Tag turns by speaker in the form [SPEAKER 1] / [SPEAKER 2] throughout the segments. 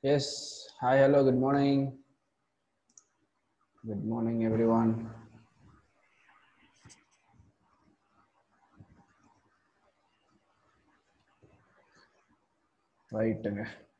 [SPEAKER 1] Yes. Hi, hello, good morning. Good morning, everyone. ரைட்டுங்க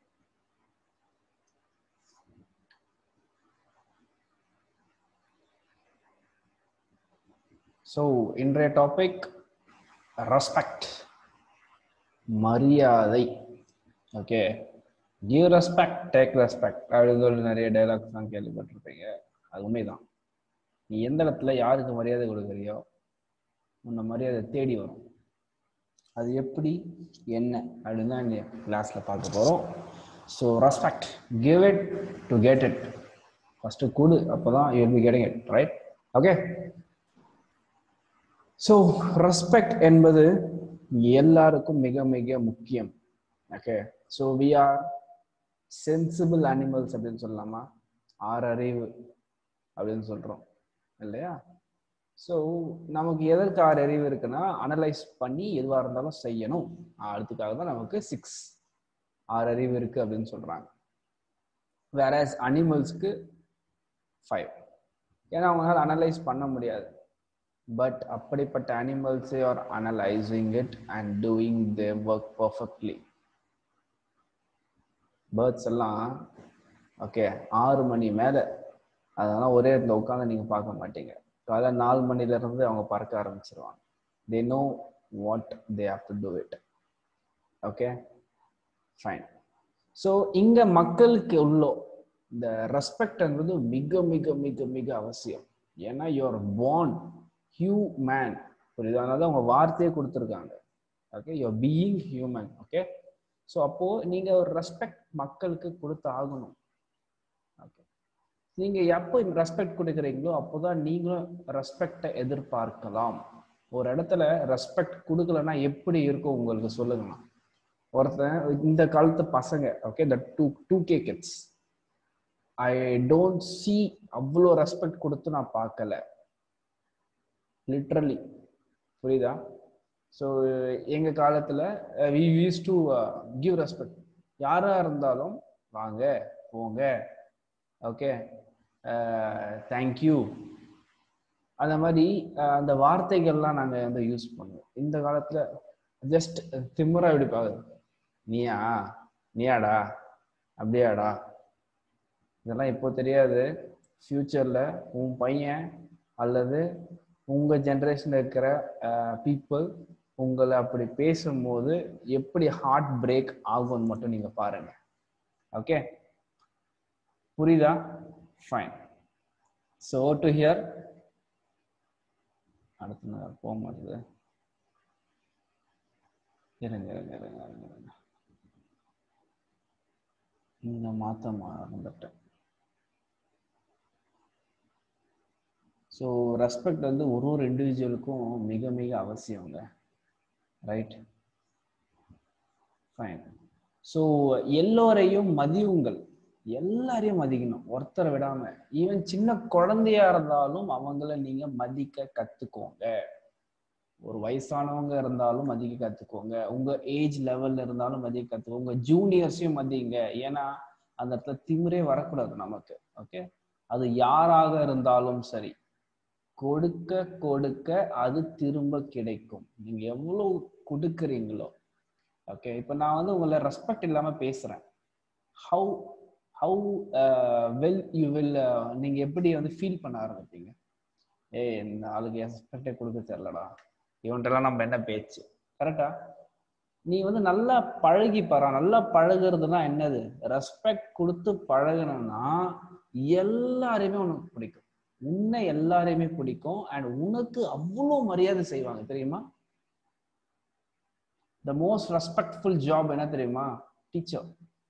[SPEAKER 1] so இன்றைய topic respect மரியாதை okay give respect take respect அப்படின்னு சொல்லி நிறைய டைலாக்ஸ் தான் கேள்விப்பட்டிருப்பீங்க அது உண்மைதான் நீ எந்த இடத்துல யாருக்கு மரியாதை கொடுக்குறியோ உன்னை மரியாதை தேடி வரும் அது எப்படி என்ன அப்படின்னு தான் இந்த கிளாஸில் பார்க்க போகிறோம் so respect give it to get it first கொடு அப்போ தான் you be getting it right okay so respect என்பது எல்லாருக்கும் மிக மிக முக்கியம் okay so we are sensible animals அப்படின்னு சொல்லலாமா ஆறு அறிவு அப்படின்னு சொல்கிறோம் இல்லையா ஸோ நமக்கு எதற்கு ஆறு அறிவு இருக்குன்னா அனலைஸ் பண்ணி எதுவாக இருந்தாலும் செய்யணும் அதுக்காக தான் நமக்கு சிக்ஸ் ஆறு அறிவு இருக்கு அப்படின்னு சொல்றாங்க வேற அனிமல்ஸ்க்கு ஃபைவ் ஏன்னா அவங்களால அனலைஸ் பண்ண முடியாது பட் அப்படிப்பட்ட அனிமல்ஸே are analysing it and doing they work perfectly birds எல்லாம் ஓகே ஆறு மணி மேலே அதெல்லாம் ஒரே இடத்துல உட்காந்து நீங்கள் பார்க்க மாட்டீங்க காலை நாலு மணில இருந்து அவங்க பறக்க ஆரம்பிச்சிருவாங்க they know what they have to do it okay fine so இங்க மக்களுக்கு உள்ள இந்த ரெஸ்பெக்ட்ன்றது மிக மிக மிக மிக அவசியம் ஏன்னா யுவர் பார்ன் ஹியூ மேன் புரியுது அதனால தான் அவங்க வார்த்தையே கொடுத்துருக்காங்க okay your being human okay so அப்போ நீங்க ஒரு ரெஸ்பெக்ட் மக்களுக்கு கொடுத்து ஆகணும் ஓகே நீங்க எப்போ ரெஸ்பெக்ட் கொடுக்குறீங்களோ அப்போதான் நீங்களும் ரெஸ்பெக்டை எதிர்பார்க்கலாம் ஒரு இடத்துல ரெஸ்பெக்ட் கொடுக்கலன்னா எப்படி இருக்கும் உங்களுக்கு சொல்லுங்கண்ணா ஒருத்தன் இந்த காலத்து பசங்க okay the two two K kids I don't see அவ்வளோ ரெஸ்பெக்ட் கொடுத்து நான் பார்க்கல லிட்ரலி புரியுதா ஸோ எங்க காலத்துல we use to give respect யாரா இருந்தாலும் வாங்க போங்க ஓகே தேங்க்யூ அந்த மாதிரி அந்த வார்த்தைகள்லாம் நாங்கள் வந்து யூஸ் பண்ணுவோம் இந்த காலத்துல ஜஸ்ட் திமுறா எப்படி பாக்குது நீயா நீயாடா அப்படியாடா இதெல்லாம் இப்போ தெரியாது ஃப்யூச்சர்ல உன் பையன் அல்லது உங்க ஜென்ரேஷன்ல இருக்கிற பீப்புள் உங்களை அப்படி பேசும்போது எப்படி ஹார்ட் பிரேக் ஆகும்னு மட்டும் நீங்க பாருங்க ஓகே புரியுதா ஃபைன் ஸோ டு ஹியர் அடுத்து போக மாட்டேது இருங்க இருங்க இருங்க இருங்க இருங்க இந்த மாத்த மறந்துட்டேன் ஸோ ரெஸ்பெக்ட் வந்து ஒரு ஒரு இண்டிவிஜுவலுக்கும் மிக மிக அவசியங்க ரைட் ஃபைன் ஸோ எல்லோரையும் மதியுங்கள் எல்லாரையும் மதிக்கணும் ஒருத்தரை விடாம ஈவன் சின்ன குழந்தையா இருந்தாலும் அவங்கள நீங்க மதிக்க கத்துக்கோங்க ஒரு வயசானவங்க இருந்தாலும் மதிக்க கத்துக்கோங்க உங்க ஏஜ் லெவல்ல இருந்தாலும் மதிக்க கத்துக்கோங்க உங்க ஜூனியர்ஸையும் மதிங்க ஏன்னா அந்த இடத்துல திமிரே வரக்கூடாது நமக்கு ஓகே அது யாராக இருந்தாலும் சரி கொடுக்க கொடுக்க அது திரும்ப கிடைக்கும் நீங்க எவ்வளவு கொடுக்குறீங்களோ ஓகே இப்ப நான் வந்து உங்களை ரெஸ்பெக்ட் இல்லாம பேசுறேன் how how well you will நீங்க எப்படி வந்து ஃபீல் பண்ண ஆரம்பிப்பீங்க ஏய் இந்த ஆளுக்கு ரெஸ்பெக்டே கொடுக்க தெரியலடா இவன்ட்டெல்லாம் நம்ம என்ன பேச்சு கரெக்டா நீ வந்து நல்லா பழகி பாரு நல்லா பழகுறதுனா என்னது ரெஸ்பெக்ட் கொடுத்து பழகணும்னா எல்லாரையுமே உனக்கு பிடிக்கும் உன்னை எல்லாரையுமே பிடிக்கும் அண்ட் உனக்கு அவ்வளோ மரியாதை செய்வாங்க தெரியுமா த மோஸ்ட் ரெஸ்பெக்ட்ஃபுல் ஜாப் என்ன தெரியுமா டீச்சர்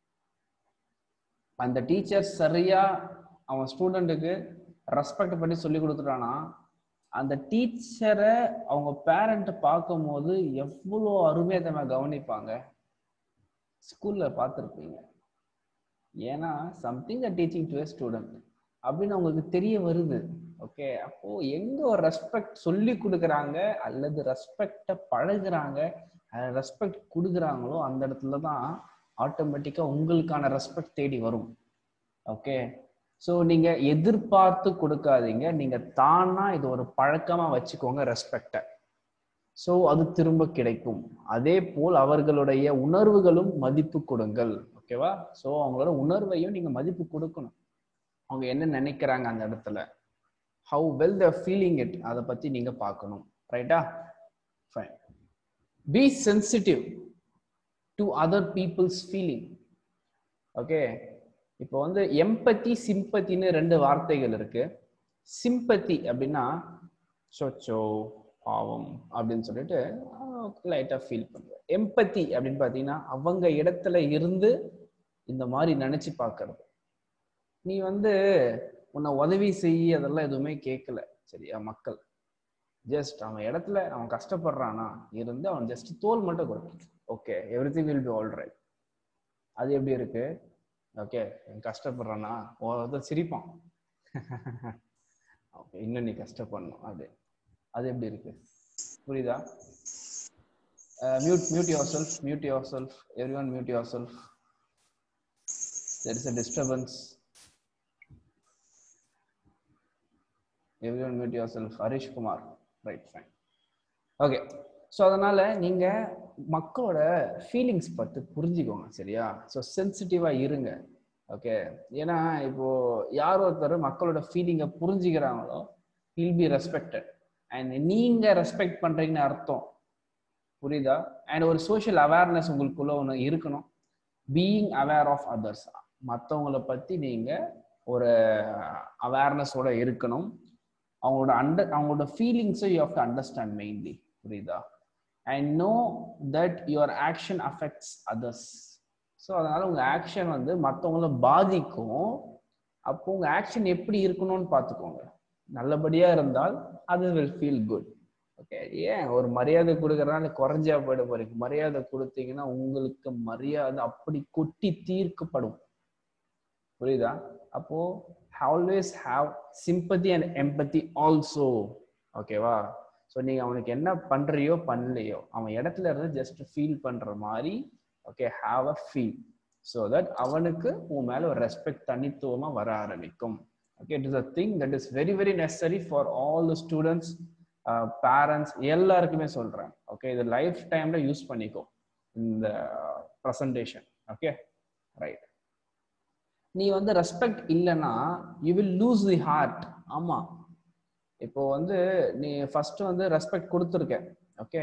[SPEAKER 1] அந்த டீச்சர் சரியா அவன் ஸ்டூடெண்ட்டுக்கு ரெஸ்பெக்ட் பண்ணி சொல்லி கொடுத்துட்டானா அந்த டீச்சரை அவங்க பேரண்ட் பார்க்கும் போது எவ்வளோ அருமையை நம்ம கவனிப்பாங்க ஸ்கூல்ல பார்த்துருப்பீங்க ஏன்னா something the teaching to student அப்படின்னு அவங்களுக்கு தெரிய வருது ஓகே அப்போ எங்க ஒரு ரெஸ்பெக்ட் சொல்லி கொடுக்குறாங்க அல்லது ரெஸ்பெக்ட பழகுறாங்க ரெஸ்பெக்ட் கொடுக்குறாங்களோ அந்த இடத்துல தான் ஆட்டோமேட்டிக்கா உங்களுக்கான ரெஸ்பெக்ட் தேடி வரும் ஓகே ஸோ நீங்க எதிர்பார்த்து கொடுக்காதீங்க நீங்க தானா இது ஒரு பழக்கமா வச்சுக்கோங்க ரெஸ்பெக்டை ஸோ அது திரும்ப கிடைக்கும் அதே போல் அவர்களுடைய உணர்வுகளும் மதிப்பு கொடுங்கள் ஓகேவா ஸோ அவங்களோட உணர்வையும் நீங்க மதிப்பு கொடுக்கணும் அவங்க என்ன நினைக்கிறாங்க அந்த இடத்துல how well the feeling it அதை பத்தி நீங்க பார்க்கணும் ரைட்டா fine be sensitive to other peoples feeling okay இப்போ வந்து எம்பத்தி சிம்பத்தின்னு ரெண்டு வார்த்தைகள் இருக்கு சிம்பத்தி அப்படின்னா சொச்சோ பாவம் அப்படின்னு சொல்லிட்டு லைட்டாக ஃபீல் பண்ணுவேன் எம்பத்தி அப்படின்னு பார்த்தீங்கன்னா அவங்க இடத்துல இருந்து இந்த மாதிரி நினச்சி பார்க்கறது நீ வந்து உன்னை உதவி செய்ய அதெல்லாம் எதுவுமே கேட்கல சரியா மக்கள் ஜஸ்ட் அவன் இடத்துல அவன் கஷ்டப்படுறானா இருந்து அவன் ஜஸ்ட் தோல் மட்டும் கொடுக்கும் okay everything will be all right அது எப்படி இருக்கு ஓகே கஷ்டப்படுறானா ஒருத்தர் சிரிப்பான் ஓகே இன்னும் நீ கஷ்டப்படணும் அது அது எப்படி இருக்கு புரியுதா mute mute yourself mute yourself everyone mute yourself there is a disturbance everyone mute yourself Harish Kumar right fine okay so அதனால நீங்க மக்களோட ஃபீலிங்ஸ் பற்றி புரிஞ்சுக்கோங்க சரியா ஸோ சென்சிட்டிவாக இருங்க ஓகே ஏன்னா இப்போ யார் ஒருத்தர் மக்களோட ஃபீலிங்கை புரிஞ்சுக்கிறாங்களோ வில் பி ரெஸ்பெக்டட் அண்ட் நீங்க ரெஸ்பெக்ட் பண்றீங்கன்னு அர்த்தம் புரியுதா அண்ட் ஒரு சோஷியல் அவேர்னஸ் உங்களுக்குள்ள ஒன்று இருக்கணும் பீயிங் அவேர் ஆஃப் அதர்ஸ் மற்றவங்கள பத்தி நீங்க ஒரு அவேர்னஸோட இருக்கணும் அவங்களோட அண்டர் அவங்களோட ஃபீலிங்ஸை you have to understand mainly புரியுதா and know that your action affects others so அதனால உங்க ஆக்ஷன் வந்து மற்றவங்கள பாதிக்கும் அப்போ உங்க ஆக்ஷன் எப்படி இருக்கணும்னு பார்த்துக்கோங்க நல்லபடியா இருந்தால் அது வில் ஃபீல் குட் ஓகே ஏன் ஒரு மரியாதை கொடுக்கறதுனால குறைஞ்சா போயிட போறீங்க மரியாதை கொடுத்தீங்கன்னா உங்களுக்கு மரியாதை அப்படி கொட்டி தீர்க்கப்படும் புரியுதா அப்போ always have sympathy and empathy also ஓகேவா ஸோ நீங்க அவனுக்கு என்ன பண்றியோ பண்ணலையோ அவன் இடத்துல இருந்து ஜஸ்ட் ஃபீல் பண்ற மாதிரி okay have a feel so that அவனுக்கு உன் மேல ஒரு ரெஸ்பெக்ட் தனித்துவமா வர ஆரம்பிக்கும் okay it is a thing that is very very necessary for all the students uh, parents எல்லாருக்குமே சொல்றேன் ஓகே இது லைஃப் டைம்ல யூஸ் பண்ணிக்கோ இந்த ப்ரெசன்டேஷன் ஓகே ரைட் நீ வந்து ரெஸ்பெக்ட் இல்லைன்னா you will lose the heart ஆமா இப்போ வந்து நீ ஃபர்ஸ்ட் வந்து ரெஸ்பெக்ட் கொடுத்துருக்க okay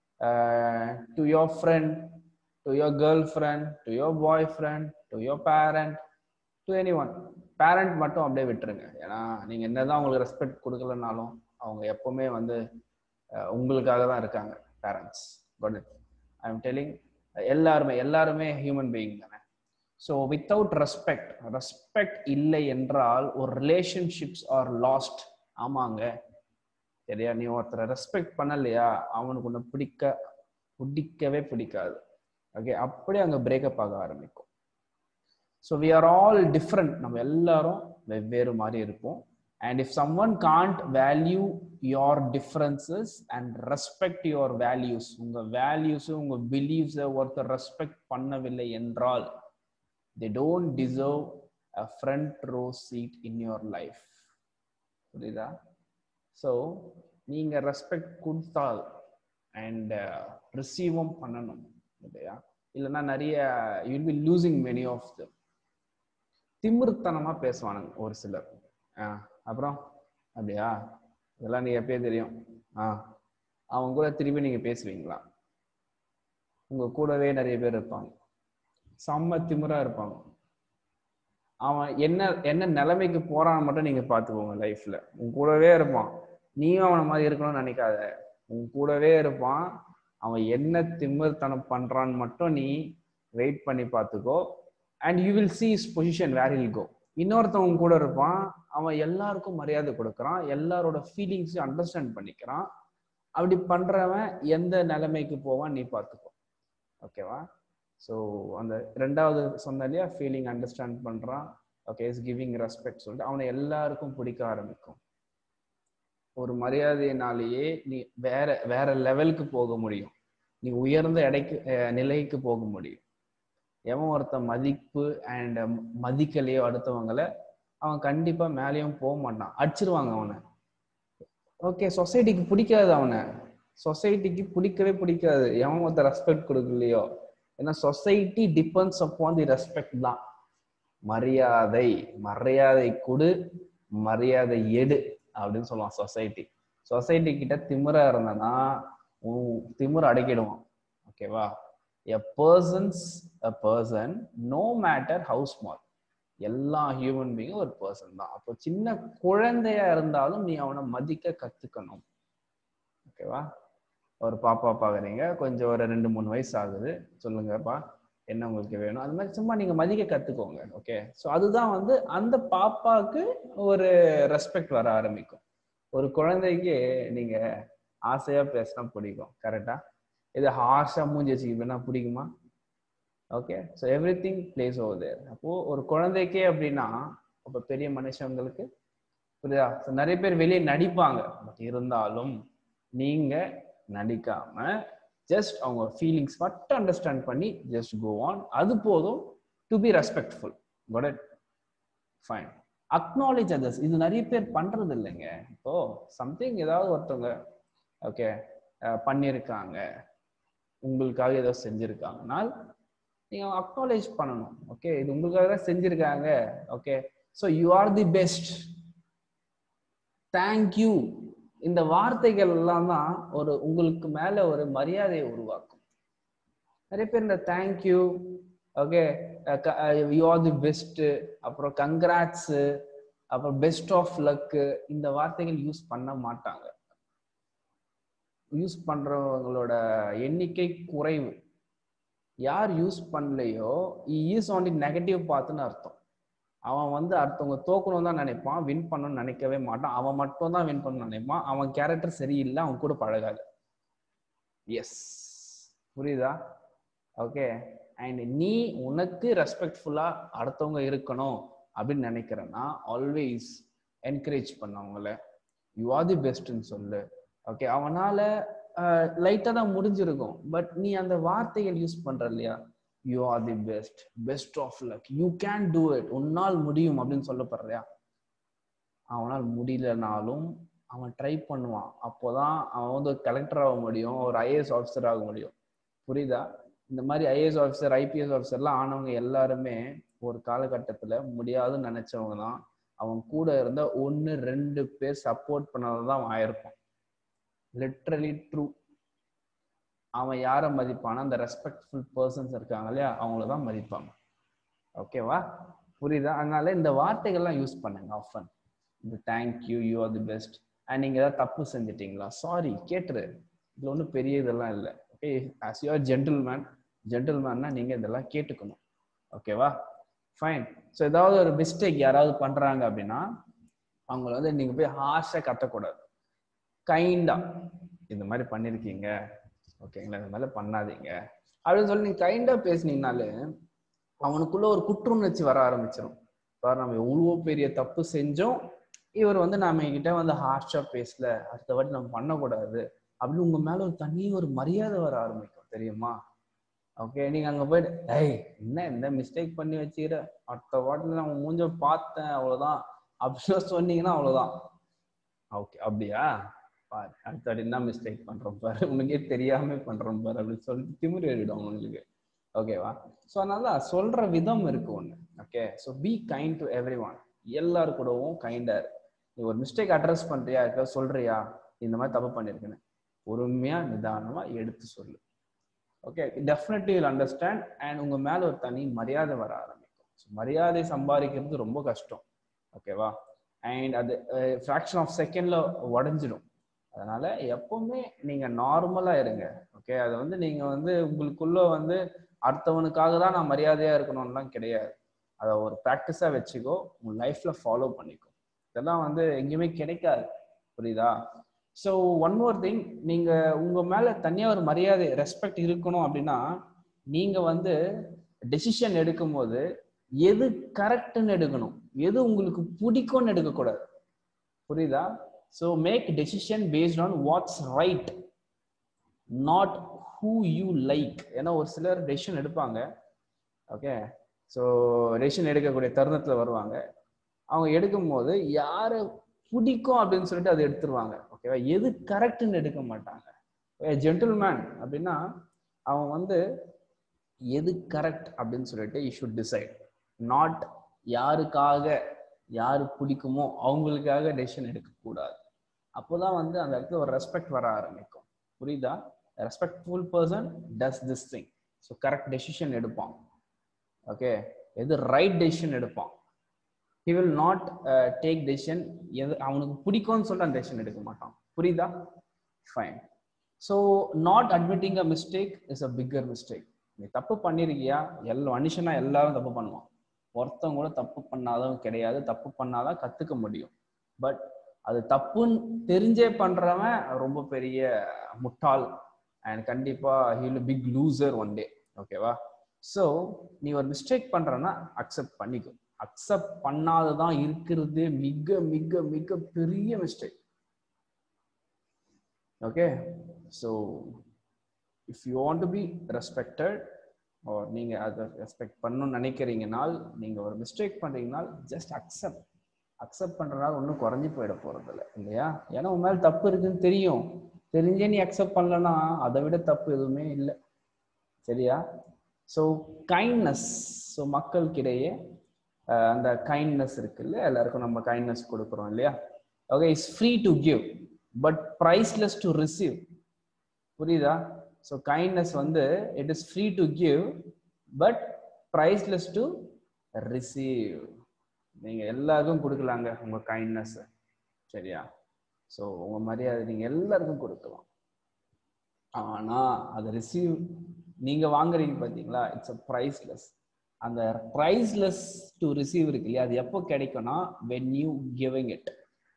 [SPEAKER 1] to your friend to your girlfriend to your boyfriend to your parent to anyone parent மட்டும் அப்படியே விட்டுருங்க ஏன்னா நீங்க என்னதான் உங்களுக்கு ரெஸ்பெக்ட் கொடுக்கலனாலும் அவங்க எப்பவுமே வந்து உங்களுக்காக தான் இருக்காங்க parents but I am telling எல்லாருமே எல்லாருமே ஹியூமன் பீயிங் தானே ஸோ வித்தவுட் ரெஸ்பெக்ட் ரெஸ்பெக்ட் இல்லை என்றால் ஒரு ரிலேஷன்ஷிப்ஸ் ஆர் லாஸ்ட் ஆமாங்க சரியா நீ ஒருத்தரை ரெஸ்பெக்ட் பண்ணலையா அவனுக்கு ஒன்று பிடிக்க பிடிக்கவே பிடிக்காது ஓகே அப்படியே அங்கே பிரேக்கப் ஆக ஆரம்பிக்கும் so we are all different நம்ம எல்லாரும் வெவ்வேறு மாதிரி இருப்போம் and if someone can't value your differences and respect your values உங்க வேல்யூஸ் உங்க பிலீவ்ஸை ஒருத்தர் ரெஸ்பெக்ட் பண்ணவில்லை என்றால் they don't deserve a front row seat in your life புரியுதா ஸோ நீங்க ரெஸ்பெக்ட் கொடுத்தால் அண்ட் ரிசீவும் பண்ணணும் இல்லையா இல்லைன்னா நிறைய you'll be losing many of the திமிர்த்தனமா பேசுவானுங்க ஒரு சிலர் ஆ அப்புறம் அப்படியா இதெல்லாம் நீங்க எப்பயே தெரியும் ஆ அவங்க கூட திரும்பி நீங்க பேசுவீங்களா உங்க கூடவே நிறைய பேர் இருப்பாங்க செம்ம திமிரா இருப்பாங்க அவன் என்ன என்ன நிலைமைக்கு போறான்னு மட்டும் நீங்க பாத்துக்கோங்க லைஃப்ல உன் கூடவே இருப்பான் நீயும் அவனை மாதிரி இருக்கணும்னு நினைக்காத உன் கூடவே இருப்பான் அவன் என்ன திமிர்த்தனம் பண்றான்னு மட்டும் நீ வெயிட் பண்ணி பார்த்துக்கோ and you will see his position where he'll go இன்னொருத்தவங்க கூட இருப்பான் அவன் எல்லாருக்கும் மரியாதை கொடுக்குறான் எல்லாரோட ஃபீலிங்ஸையும் அண்டர்ஸ்டாண்ட் பண்ணிக்கிறான் அப்படி பண்றவன் எந்த நிலைமைக்கு போவான் நீ பார்த்துக்கோ ஓகேவா ஸோ அந்த ரெண்டாவது சொன்ன இல்லையா ஃபீலிங் அண்டர்ஸ்டாண்ட் பண்றான் ஓகே இஸ் கிவிங் ரெஸ்பெக்ட் சொல்லிட்டு அவனை எல்லாருக்கும் பிடிக்க ஆரம்பிக்கும் ஒரு மரியாதையினாலேயே நீ வேற வேற லெவலுக்கு போக முடியும் நீ உயர்ந்த எடைக்கு நிலைக்கு போக முடியும் எவன் ஒருத்தன் மதிப்பு அண்ட் மதிக்கலையோ அடுத்தவங்களை அவன் கண்டிப்பா மேலேயும் போக மாட்டான் அடிச்சிருவாங்க அவனை ஓகே சொசைட்டிக்கு பிடிக்காது அவனை சொசைட்டிக்கு பிடிக்கவே பிடிக்காது எவன் ஒருத்தர் ரெஸ்பெக்ட் கொடுக்கலையோ ஏன்னா society depends upon the respect தான் மரியாதை மரியாதை கொடு மரியாதை எடு அப்படின்னு சொல்லுவான் சொசைட்டி சொசைட்டி கிட்ட திமிரா இருந்தனா உன் திமிர அடக்கிடுவான் ஓகேவா a persons a person no matter how small எல்லா ஹியூமன் பீங்கும் ஒரு பர்சன் தான் அப்போ சின்ன குழந்தையா இருந்தாலும் நீ அவனை மதிக்க கத்துக்கணும் ஓகேவா ஒரு பாப்பா பாக்குறீங்க கொஞ்சம் ஒரு ரெண்டு மூணு வயசு ஆகுது சொல்லுங்கப்பா என்ன உங்களுக்கு வேணும் அது மாதிரி சும்மா நீங்க மதிக்க கத்துக்கோங்க ஓகே ஸோ அதுதான் வந்து அந்த பாப்பாவுக்கு ஒரு ரெஸ்பெக்ட் வர ஆரம்பிக்கும் ஒரு குழந்தைக்கு நீங்க ஆசையா பேசினா பிடிக்கும் கரெக்டா இது ஹார்ஷா மூஞ்சி வச்சுக்கிட்டா பிடிக்குமா okay so everything plays over there அப்போ ஒரு குழந்தைக்கே அப்படின்னா அப்போ பெரிய மனுஷங்களுக்கு புரியுதா So, நிறைய பேர் வெளியே நடிப்பாங்க பட் இருந்தாலும் நீங்க நடிக்காம ஜஸ்ட் அவங்க ஃபீலிங்ஸ் மட்டும் அண்டர்ஸ்டாண்ட் பண்ணி ஜஸ்ட் கோ ஆன் அது போதும் to be respectful good it fine acknowledge others இது நிறைய பேர் பண்றது இல்லைங்க இப்போ சம்திங் ஏதாவது ஒருத்தவங்க ஓகே பண்ணியிருக்காங்க உங்களுக்காக ஏதோ செஞ்சிருக்காங்கனால் நீங்க அக்னாலேஜ் பண்ணணும் ஓகே இது உங்களுக்காக தான் செஞ்சிருக்காங்க okay so you are the best thank you இந்த வார்த்தைகள் எல்லாம் தான் ஒரு உங்களுக்கு மேல ஒரு மரியாதையை உருவாக்கும் நிறைய பேர் இந்த thank you okay you are the best அப்புறம் கங்க்ராட்ஸ் அப்புறம் பெஸ்ட் ஆஃப் லக்கு இந்த வார்த்தைகள் யூஸ் பண்ண மாட்டாங்க யூஸ் பண்றவங்களோட எண்ணிக்கை குறைவு யார் யூஸ் பண்ணலையோ ஈஸ் ஆன்லி நெகட்டிவ் பார்த்துன்னு அர்த்தம் அவன் வந்து அடுத்தவங்க தோக்கணும் தான் நினைப்பான் வின் பண்ணணும்னு நினைக்கவே மாட்டான் அவன் மட்டும் தான் வின் பண்ணணும்னு நினைப்பான் அவன் கேரக்டர் சரியில்லை அவன் கூட பழகாது எஸ் புரியுதா ஓகே அண்ட் நீ உனக்கு ரெஸ்பெக்ட்ஃபுல்லா அடுத்தவங்க இருக்கணும் அப்படின்னு நினைக்கிறேன்னா ஆல்வேஸ் என்கரேஜ் பண்ண அவங்கள யூ ஆர் தி பெஸ்ட்னு சொல்லு ஓகே அவனால லைட்டாக தான் முடிஞ்சிருக்கும் பட் நீ அந்த வார்த்தைகள் யூஸ் பண்ற இல்லையா you are the best best of luck you can do it உன்னால் முடியும் அப்படின்னு சொல்லப்படுறியா அவனால் முடியலனாலும் அவன் ட்ரை பண்ணுவான் அப்போதான் அவன் வந்து ஒரு கலெக்டர் ஆக முடியும் ஒரு ஐஏஎஸ் ஆஃபீஸர் ஆக முடியும் புரியுதா இந்த மாதிரி ஐஏஎஸ் ஆஃபீஸர் ஐபிஎஸ் ஆஃபீஸர்லாம் ஆனவங்க எல்லாருமே ஒரு காலகட்டத்துல முடியாதுன்னு நினைச்சவங்க தான் அவன் கூட இருந்த ஒன்று ரெண்டு பேர் சப்போர்ட் பண்ணதான் அவன் ஆயிருப்பான் லிட்ரலி ட்ரூ அவன் யாரை மதிப்பானா அந்த ரெஸ்பெக்ட்ஃபுல் பர்சன்ஸ் இருக்காங்க இல்லையா அவங்கள தான் மதிப்பாங்க ஓகேவா புரியுதா அதனால இந்த வார்த்தைகள்லாம் யூஸ் பண்ணுங்க ஆஃபன் இந்த thank you you are the best and நீங்க ஏதாவது தப்பு செஞ்சிட்டீங்களா சாரி கேட்டுரு இதுல ஒன்றும் பெரிய இதெல்லாம் இல்லை ஓகே ஆஸ் யூஆர் ஜென்டில்மேன் ஜென்டில்மேன்னா நீங்க இதெல்லாம் கேட்டுக்கணும் ஓகேவா ஃபைன் ஸோ ஏதாவது ஒரு மிஸ்டேக் யாராவது பண்றாங்க அப்படின்னா அவங்கள வந்து நீங்க போய் ஹார்ஷா கத்தக்கூடாது கைண்டா இந்த மாதிரி பண்ணிருக்கீங்க ஓகேங்களா இந்த மாதிரி பண்ணாதீங்க அப்படின்னு சொல்லி நீங்க கைண்டா பேசுனீங்கனாலே அவனுக்குள்ள ஒரு குற்றுணர்ச்சி வர ஆரம்பிச்சிடும் பாரு நம்ம எவ்வளோ பெரிய தப்பு செஞ்சோம் இவர் வந்து நாம கிட்ட வந்து ஹார்ஷா பேசல அடுத்த வாட்டி நம்ம பண்ணக்கூடாது அப்படின்னு உங்க மேல ஒரு தனி ஒரு மரியாதை வர ஆரம்பிக்கும் தெரியுமா ஓகே நீங்க அங்க போயிட்டு ஏய் என்ன இந்த மிஸ்டேக் பண்ணி வச்சுக்கிற அடுத்த வாட்டில நான் உன் மூஞ்ச பார்த்தேன் அவ்வளவுதான் அப்படின்னு சொன்னீங்கன்னா அவ்வளவுதான் ஓகே அப்படியா பாரு அடுத்த வாட்டி என்ன மிஸ்டேக் பண்றோம் பாரு உனக்கே தெரியாம பண்றோம் பாரு அப்படின்னு சொல்லிட்டு திமிரு ஏறிடும் உங்களுக்கு ஓகேவா ஸோ அதனால சொல்ற விதம் இருக்கு ஒண்ணு okay so be kind to everyone எல்லாரு கூடவும் கைண்டா நீ ஒரு மிஸ்டேக் அட்ரஸ் பண்றியா இருக்க சொல்றியா இந்த மாதிரி தப்பு பண்ணிருக்கேன்னு பொறுமையா நிதானமா எடுத்து சொல்லு okay definitely will understand and உங்க மேல ஒரு தனி மரியாதை வர ஆரம்பிக்கும் ஸோ மரியாதை சம்பாதிக்கிறது ரொம்ப கஷ்டம் ஓகேவா அண்ட் அது ஃப்ராக்ஷன் ஆஃப் செகண்ட்ல உடஞ்சிடும் அதனால எப்பவுமே நீங்க நார்மலா இருங்க ஓகே அது வந்து நீங்க வந்து உங்களுக்குள்ள வந்து அடுத்தவனுக்காக தான் நான் மரியாதையா இருக்கணும்லாம் கிடையாது அதை ஒரு ப்ராக்டிஸா வச்சுக்கோ உங்க லைஃப்ல ஃபாலோ பண்ணிக்கோ இதெல்லாம் வந்து எங்கேயுமே கிடைக்காது புரியுதா ஸோ ஒன் மோர் திங் நீங்க உங்க மேல தனியா ஒரு மரியாதை ரெஸ்பெக்ட் இருக்கணும் அப்படின்னா நீங்க வந்து டெசிஷன் எடுக்கும்போது எது கரெக்ட்னு எடுக்கணும் எது உங்களுக்கு பிடிக்கும்னு எடுக்கக்கூடாது புரியுதா so make decision based on what's right not who you like ஏன்னா ஒரு சிலர் டெசிஷன் எடுப்பாங்க ஓகே ஸோ டெசிஷன் எடுக்கக்கூடிய தருணத்தில் வருவாங்க அவங்க எடுக்கும்போது யாரை பிடிக்கும் அப்படின்னு சொல்லிட்டு அதை எடுத்துருவாங்க ஓகேவா எது கரெக்டுன்னு எடுக்க மாட்டாங்க ஜென்டில்மேன் அப்படின்னா அவன் வந்து எது கரெக்ட் அப்படின்னு சொல்லிட்டு யூ ஷுட் டிசைட் நாட் யாருக்காக யாரு பிடிக்குமோ அவங்களுக்காக டெசிஷன் எடுக்கக்கூடாது அப்போதான் வந்து அந்த இடத்துல ஒரு ரெஸ்பெக்ட் வர ஆரம்பிக்கும் புரியுதா respectful person does this thing so correct decision எடுப்பான் ஓகே எது ரைட் டெசிஷன் எடுப்பான் he will not take decision எது அவனுக்கு பிடிக்கும்னு சொல்லிட்டு அந்த டெசிஷன் எடுக்க மாட்டான் புரியுதா fine so not admitting a mistake is a bigger mistake நீ தப்பு பண்ணிருக்கியா எல்லா மனுஷனா எல்லாரும் தப்பு பண்ணுவான் ஒருத்தவங்க கூட தப்பு பண்ணாதவன் கிடையாது தப்பு பண்ணாதான் கத்துக்க முடியும் பட் அது தப்புன்னு தெரிஞ்சே பண்றவன் ரொம்ப பெரிய முட்டாள் அண்ட் கண்டிப்பா he'll big loser one day ஓகேவா ஸோ நீ ஒரு மிஸ்டேக் பண்றன்னா அக்செப்ட் பண்ணிக்கோ அக்செப்ட் பண்ணாததான் இருக்கிறது மிக மிக மிக பெரிய mistake okay so if you want to be respected நீங்க அதை ரெஸ்பெக்ட் பண்ணணும்னு நினைக்கிறீங்கனால் நீங்க ஒரு மிஸ்டேக் பண்றீங்கனால் ஜஸ்ட் அக்செப்ட் அக்செப்ட் பண்றதுனால ஒன்றும் குறைஞ்சி போயிட போறது இல்லை இல்லையா ஏன்னா உன் மேல தப்பு இருக்குன்னு தெரியும் தெரிஞ்சே நீ அக்செப்ட் பண்ணலன்னா அதை விட தப்பு எதுவுமே இல்லை சரியா ஸோ கைண்ட்னஸ் ஸோ மக்களுக்கிடையே அந்த கைண்ட்னஸ் இருக்குல்ல எல்லாருக்கும் நம்ம கைண்ட்னஸ் கொடுக்குறோம் இல்லையா okay it's free to give but priceless to receive புரியுதா ஸோ கைண்ட்னஸ் வந்து it is free to give but priceless to receive நீங்க எல்லாருக்கும் கொடுக்கலாங்க உங்க கைண்ட்னஸ் சரியா ஸோ உங்க மரியாதை நீங்க எல்லாருக்கும் கொடுக்கலாம் ஆனா அதை ரிசீவ் நீங்க வாங்குறீங்க பாத்தீங்களா இட்ஸ் அ ப்ரைஸ்லெஸ் அந்த ப்ரைஸ்லெஸ் டு ரிசீவ் இருக்கு இல்லையா அது எப்போ கிடைக்கும்னா வென் யூ கிவிங் இட்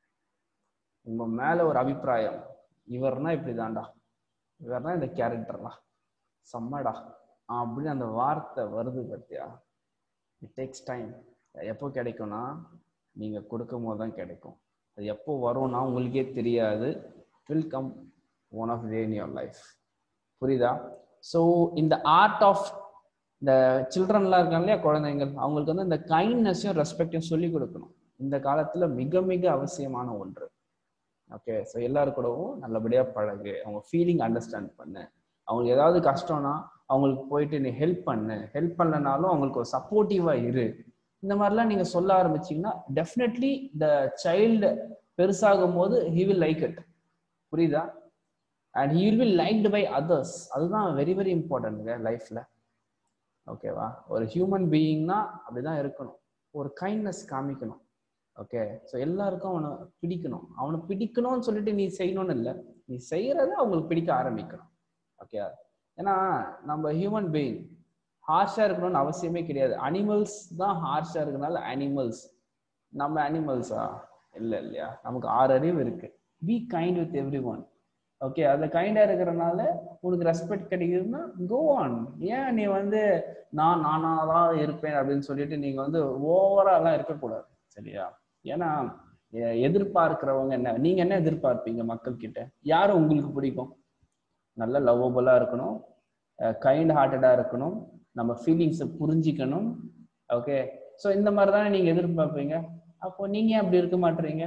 [SPEAKER 1] உங்க மேல ஒரு அபிப்பிராயம் இவர்னா இப்படிதான்டா இவர்னா இந்த கேரக்டர்டா செம்மடா அப்படின்னு அந்த வார்த்தை வருது பத்தியா இட் டேக்ஸ் டைம் எப்போ கிடைக்கும்னா நீங்க கொடுக்கும் போது தான் கிடைக்கும் அது எப்போ வரும்னா உங்களுக்கே தெரியாது will come one of day in your life புரியுதா ஸோ இந்த ஆர்ட் ஆஃப் இந்த சில்ட்ரன்லாம் இருக்காங்க இல்லையா குழந்தைங்கள் அவங்களுக்கு வந்து இந்த கைண்ட்னஸையும் ரெஸ்பெக்டையும் சொல்லி கொடுக்கணும் இந்த காலத்துல மிக மிக அவசியமான ஒன்று ஓகே ஸோ எல்லாரு கூடவும் நல்லபடியா பழகு அவங்க ஃபீலிங் அண்டர்ஸ்டாண்ட் பண்ணு அவங்களுக்கு ஏதாவது கஷ்டம்னா அவங்களுக்கு போயிட்டு நீ ஹெல்ப் பண்ணு ஹெல்ப் பண்ணலனாலும் அவங்களுக்கு ஒரு சப்போர்ட்டிவா இரு இந்த மாதிரிலாம் நீங்க சொல்ல ஆரம்பிச்சீங்கன்னா டெஃபினெட்லி த சைல்டு பெருசாகும் போது ஹி வில் லைக் இட் புரியுதா and he will be liked by others அதுதான் வெரி வெரி இம்பார்ட்டன்ட்ங்க லைஃப்ல ஓகேவா ஒரு ஹியூமன் பீயிங்னா அப்படிதான் இருக்கணும் ஒரு கைண்ட்னஸ் காமிக்கணும் ஓகே ஸோ எல்லாருக்கும் அவனை பிடிக்கணும் அவனை பிடிக்கணும்னு சொல்லிட்டு நீ செய்யணும்னு இல்லை நீ செய்யறத அவங்களுக்கு பிடிக்க ஆரம்பிக்கணும் ஓகே ஏன்னா நம்ம ஹியூமன் பீயிங் ஹார்ஷா இருக்கணும்னு அவசியமே கிடையாது அனிமல்ஸ் தான் ஹார்ஷா இருக்கனால அனிமல்ஸ் நம்ம அனிமல்ஸா இல்லை இல்லையா நமக்கு ஆறு அறிவு இருக்கு be kind with everyone okay அதுல கைண்டா இருக்கிறனால உனக்கு ரெஸ்பெக்ட் கிடைக்குதுன்னா கோ ஆன் ஏன் நீ வந்து நான் நானா தான் இருப்பேன் அப்படின்னு சொல்லிட்டு நீங்க வந்து ஓவரா எல்லாம் இருக்கக்கூடாது சரியா ஏன்னா எதிர்பார்க்கிறவங்க என்ன நீங்க என்ன எதிர்பார்ப்பீங்க மக்கள் கிட்ட யாரும் உங்களுக்கு பிடிக்கும் நல்ல லவ்வபுளா இருக்கணும் கைண்ட் ஹார்ட்டடா இருக்கணும் நம்ம ஃபீலிங்ஸை புரிஞ்சிக்கணும் ஓகே ஸோ இந்த மாதிரி தானே நீங்க எதிர்பார்ப்பீங்க அப்போ நீங்க ஏன் அப்படி இருக்க மாட்டீங்க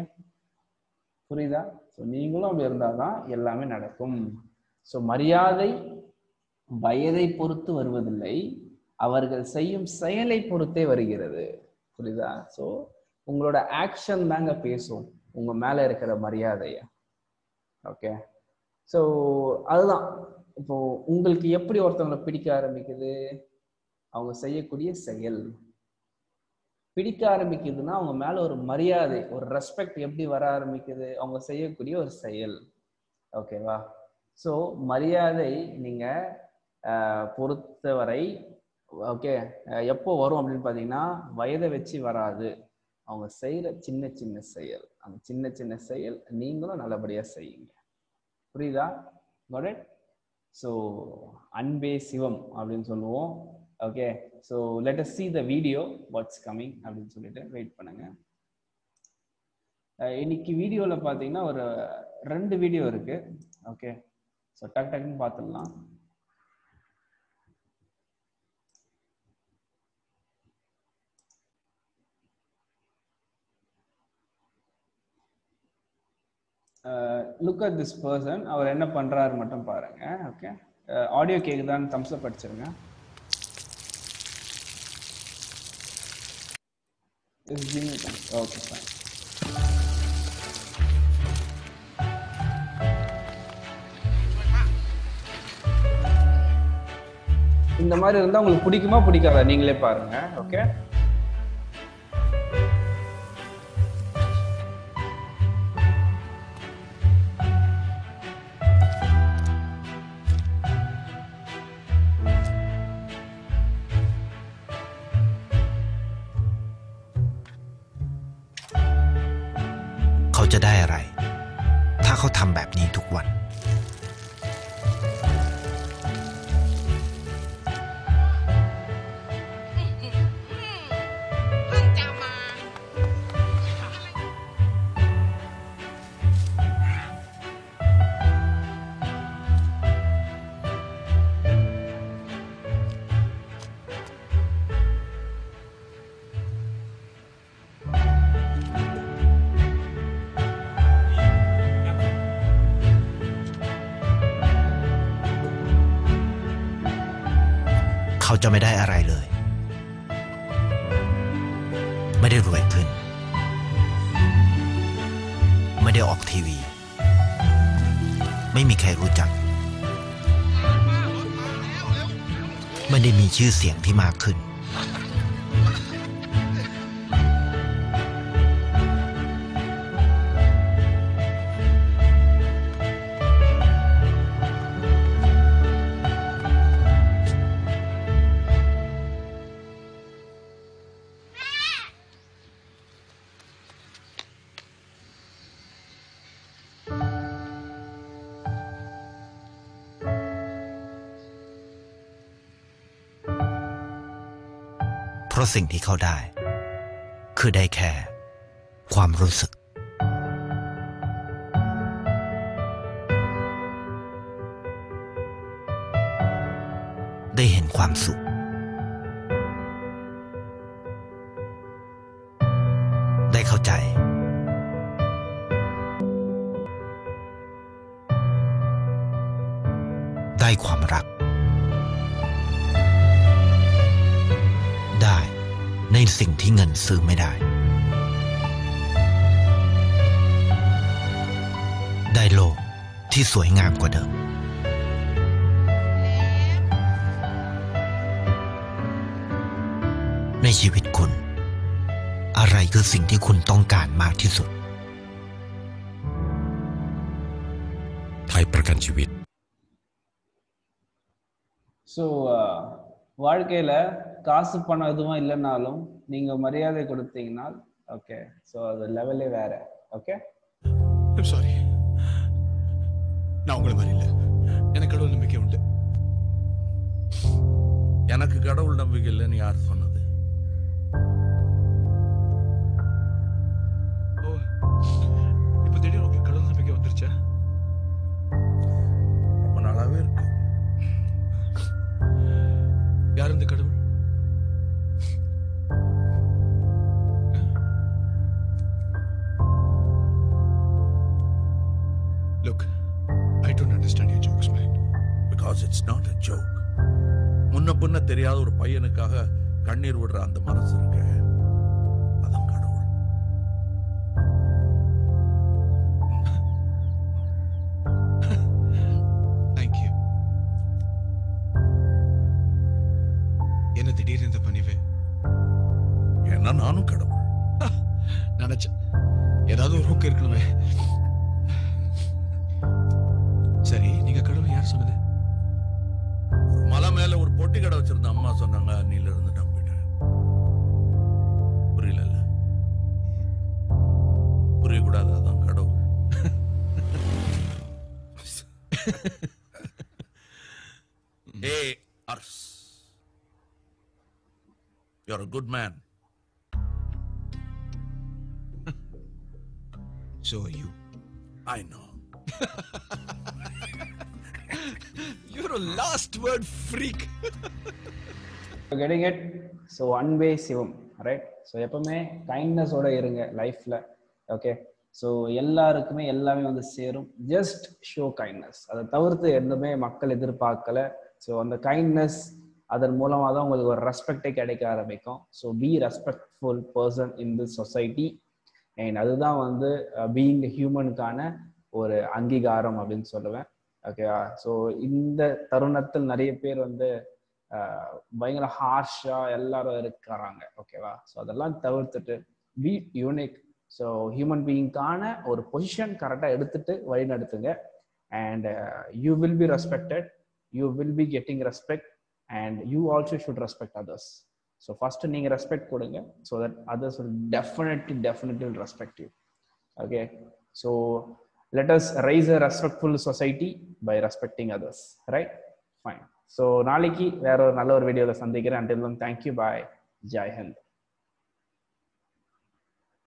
[SPEAKER 1] புரியுதா ஸோ நீங்களும் அப்படி இருந்தாதான் எல்லாமே நடக்கும் ஸோ மரியாதை வயதை பொறுத்து வருவதில்லை அவர்கள் செய்யும் செயலை பொறுத்தே வருகிறது புரியுதா ஸோ உங்களோட ஆக்ஷன் தாங்க பேசும் உங்க மேல இருக்கிற மரியாதைய ஓகே ஸோ அதுதான் இப்போ உங்களுக்கு எப்படி ஒருத்தவங்களை பிடிக்க ஆரம்பிக்குது அவங்க செய்யக்கூடிய செயல் பிடிக்க ஆரம்பிக்குதுன்னா அவங்க மேல ஒரு மரியாதை ஒரு ரெஸ்பெக்ட் எப்படி வர ஆரம்பிக்குது அவங்க செய்யக்கூடிய ஒரு செயல் ஓகேவா ஸோ மரியாதை நீங்க பொறுத்தவரை ஓகே எப்போ வரும் அப்படின்னு பார்த்தீங்கன்னா வயதை வச்சு வராது அவங்க செய்யற சின்ன சின்ன செயல் அந்த சின்ன சின்ன செயல் நீங்களும் நல்லபடியா செய்யுங்க புரியுதா ஸோ அன்பே சிவம் அப்படின்னு சொல்லுவோம் okay so let us see the video what's coming அப்படின்னு சொல்லிட்டு வெயிட் பண்ணுங்க இன்னைக்கு வீடியோவில் பார்த்தீங்கன்னா ஒரு ரெண்டு வீடியோ இருக்கு ஓகே ஸோ டக் டக்குன்னு பார்த்துடலாம் லுக் அட் திஸ் பர்சன் அவர் என்ன பண்றாரு மட்டும் பாருங்க ஓகே ஆடியோ கேக்குதான்னு தம்ஸ் அப் அடிச்சிருங்க ஓகே ஃபைன் இந்த மாதிரி இருந்தா உங்களுக்கு பிடிக்குமா பிடிக்காதா நீங்களே பாருங்க ஓகே
[SPEAKER 2] ๆ เขาจะได้อะไร ถ้าเขาทำแบบนี้ทุกวัน
[SPEAKER 3] เพิ่งจะมา
[SPEAKER 2] เขาจะไม่ได้อะไรเลย ไม่ได้รวยขึ้น ไม่ได้ออกทีวี ไม่มีใครรู้จัก ไม่ได้มีชื่อเสียงที่มากขึ้น เพราะสิ่งที่เขาได้ คือได้แค่ ความรู้สึก ได้เห็นความสุข ได้เข้าใจ ได้ความรัก ได้ในสิ่งที่เงินซื้อไม่ได้ ได้โลกที่สวยงามกว่าเดิม ในชีวิตคุณ อะไรคือสิ่งที่คุณต้องการมากที่สุด
[SPEAKER 4] ไทยประกันชีวิต
[SPEAKER 1] ஸோ வாழ்க்கையில காசு பணம் எதுவும் இல்லைனாலும் நீங்க மரியாதை கொடுத்தீங்கன்னா ஓகே ஸோ அது லெவலே வேற ஓகே
[SPEAKER 5] சாரி நான் உங்களை மாதிரி இல்லை எனக்கு கடவுள் நம்பிக்கை உண்டு
[SPEAKER 6] எனக்கு கடவுள் நம்பிக்கை இல்லைன்னு யார் சொன்னது
[SPEAKER 5] ஓ இப்போ திடீர்னு உங்களுக்கு கடவுள் நம்பிக்கை வந்துருச்சா
[SPEAKER 6] ரொம்ப நாளாவே இருக்கு
[SPEAKER 5] யார் இந்த கடவுள் look I don't understand your jokes man
[SPEAKER 6] because it's not a joke முன்ன பின்ன தெரியாத ஒரு பையனுக்காக கண்ணீர் விடுற அந்த மனசு இருக்கு அதான் கடவுள்
[SPEAKER 5] தேங்க் யூ என்ன திடீர்னு இந்த பணிவு
[SPEAKER 6] ஏன்னா நானும் கடவுள்
[SPEAKER 5] நினைச்சேன் ஏதாவது ஒரு ஹூக் இருக்கணுமே சரி நீங்க கடவுள் யார் சொன்னது
[SPEAKER 6] ஒரு மலை மேல ஒரு பொட்டி கடை வச்சிருந்த அம்மா சொன்னாங்க அன்னில இருந்து நம்பிட்டேன் புரியல புரியக்கூடாது அதான் கடவுள் ஏ அர்ஸ் you're a good man
[SPEAKER 5] So are you.
[SPEAKER 6] I know
[SPEAKER 5] You're a last word freak.
[SPEAKER 1] Getting it so Anbe Sivam right so எப்பவுமே கைண்ட்னஸோட இருங்க லைஃப்ல ஓகே ஸோ எல்லாருக்குமே எல்லாமே வந்து சேரும் ஜஸ்ட் ஷோ கைண்ட்னஸ் அதை தவிர்த்து எதுவுமே மக்கள் எதிர்பார்க்கல ஸோ அந்த கைண்ட்னஸ் அதன் மூலமாக தான் உங்களுக்கு ஒரு ரெஸ்பெக்டே கிடைக்க ஆரம்பிக்கும் so be respectful person in this society and அதுதான் வந்து பீயிங் ஹியூமனுக்கான ஒரு அங்கீகாரம் அப்படின்னு சொல்லுவேன் ஓகேவா ஸோ இந்த தருணத்தில் நிறைய பேர் வந்து அஹ், பயங்கர ஹார்ஷா எல்லாரும் இருக்கிறாங்க ஓகேவா ஸோ அதெல்லாம் தவிர்த்துட்டு பி யூனிக் ஸோ ஹியூமன் பீயிங்கான ஒரு பொசிஷன் கரெக்டாக எடுத்துட்டு வழி நடத்துங்க and you will be respected you will be getting respect and you also should respect others so first நீங்க ரெஸ்பெக்ட் கொடுங்க so that others will definitely definitely will respect you okay so let us raise a respectful society by respecting others right fine so நாளைக்கு வேற ஒரு நல்ல ஒரு வீடியோவில் சந்திக்கிறேன் until thank you bye Jai Hind